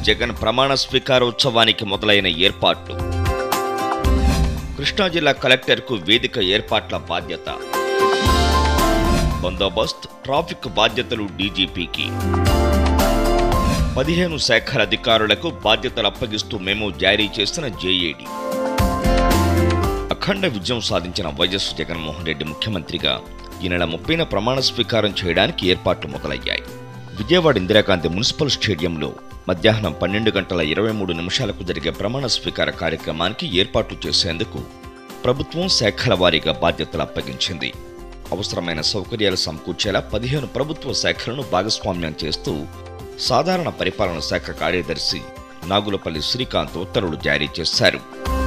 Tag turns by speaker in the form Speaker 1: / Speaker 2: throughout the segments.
Speaker 1: జగన్ ప్రమాణ స్వీకారోత్సవానికి మొదలైన ఏర్పాట్లు కృష్ణా జిల్లా కలెక్టర్కు వేదిక ఏర్పాట్ల బాధ్యత బందోబస్త్ ట్రాఫిక్ బాధ్యతలు డీజీపీకి పదిహేను శాఖల అధికారులకు బాధ్యతలు అప్పగిస్తూ మెమో జారీ చేసిన జేఏడీ అఖండ విజయం సాధించిన వైఎస్ జగన్మోహన్ రెడ్డి ముఖ్యమంత్రిగా ఈ నెల ముప్పైన ప్రమాణ స్వీకారం చేయడానికి ఏర్పాట్లు మొదలయ్యాయి విజయవాడ ఇందిరాగాంధీ మున్సిపల్ స్టేడియంలో మధ్యాహ్నం పన్నెండు గంటల ఇరవై మూడు నిమిషాలకు జరిగే ప్రమాణ స్వీకార కార్యక్రమానికి ఏర్పాట్లు చేసేందుకు ప్రభుత్వం శాఖల వారీగా బాధ్యతలు అప్పగించింది అవసరమైన సౌకర్యాలు సమకూర్చేలా పదిహేను ప్రభుత్వ శాఖలను భాగస్వామ్యం చేస్తూ సాధారణ పరిపాలన శాఖ కార్యదర్శి నాగులపల్లి శ్రీకాంత్ ఉత్తర్వులు జారీ చేశారు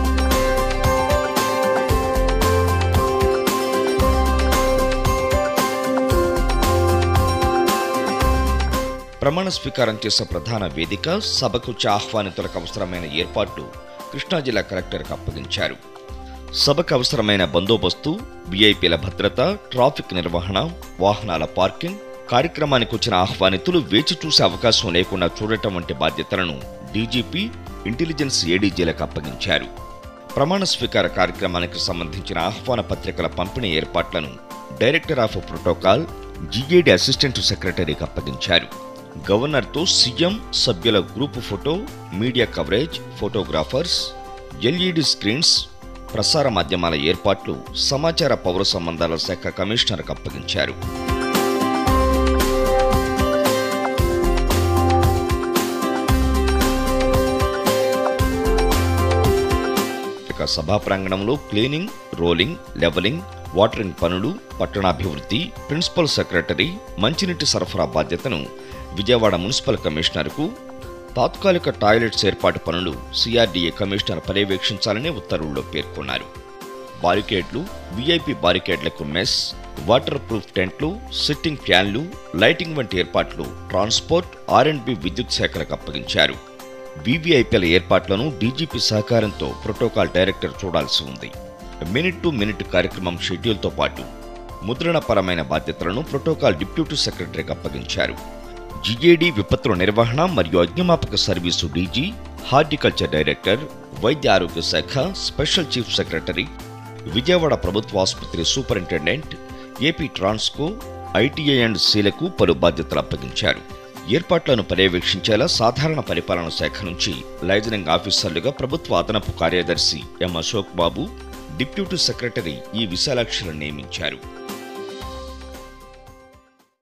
Speaker 1: ప్రమాణ స్వీకారం చేసే ప్రధాన వేదిక సభకు వచ్చే ఆహ్వానితులకు అవసరమైన ఏర్పాట్లు కృష్ణా జిల్లా కలెక్టర్కు అప్పగించారు సభకు అవసరమైన బందోబస్తు విఐపీల భద్రత ట్రాఫిక్ నిర్వహణ వాహనాల పార్కింగ్ కార్యక్రమానికి వచ్చిన ఆహ్వానితులు వేచి చూసే అవకాశం లేకుండా చూడటం వంటి బాధ్యతలను డీజీపీ ఇంటెలిజెన్స్ ఏడీజీలకు అప్పగించారు ప్రమాణ స్వీకార కార్యక్రమానికి సంబంధించిన ఆహ్వాన పత్రికల పంపిణీ ఏర్పాట్లను director of protocol GAD assistant సెక్రటరీకి అప్పగించారు గవర్నర్తో సీఎం సభ్యుల group photo media coverage photographers LED screens ప్రసార మాధ్యమాల ఏర్పాట్లు సమాచార పౌర సంబంధాల శాఖ కమిషనర్కు అప్పగించారు ఇక సభా ప్రాంగణంలో క్లీనింగ్ రోలింగ్ లెవలింగ్ వాటరింగ్ పనులు పట్టణాభివృద్ధి ప్రిన్సిపల్ సెక్రటరీ మంచినీటి సరఫరా బాధ్యతను విజయవాడ మున్సిపల్ కమిషనర్కు తాత్కాలిక టాయిలెట్స్ ఏర్పాటు పనులు సిఆర్డీఏ కమిషనర్ పర్యవేక్షించాలని ఉత్తర్వుల్లో పేర్కొన్నారు బారికేడ్లు వీఐపీ బారికేడ్లకు మెస్ వాటర్ ప్రూఫ్ టెంట్లు సిట్టింగ్ ఫ్యాన్లు లైటింగ్ వంటి ఏర్పాట్లు ట్రాన్స్పోర్ట్ ఆర్ అండ్ బి విద్యుత్ శాఖలకు అప్పగించారు వీవీఐపీల ఏర్పాట్లను డీజీపీ సహకారంతో ప్రోటోకాల్ డైరెక్టర్ చూడాల్సి ఉంది మినిట్ టు మినిట్ కార్యక్రమం షెడ్యూల్తో పాటు ముద్రణపరమైన బాధ్యతలను ప్రోటోకాల్ డిప్యూటీ సెక్రటరీకి అప్పగించారు జిఏడి విపత్తుల నిర్వహణ మరియు అగ్నిమాపక సర్వీసు డీజీ హార్టికల్చర్ డైరెక్టర్ వైద్య ఆరోగ్య శాఖ స్పెషల్ చీఫ్ సెక్రటరీ విజయవాడ ప్రభుత్వ ఆసుపత్రి superintendent AP Transco ITI and సీలకు పలు బాధ్యతలు అప్పగించారు ఏర్పాట్లను పర్యవేక్షించేలా సాధారణ పరిపాలన శాఖ నుంచి లైజనింగ్ ఆఫీసర్లుగా ప్రభుత్వ అదనపు కార్యదర్శి M Ashok Babu deputy secretary E విశాలాక్షిలను నియమించారు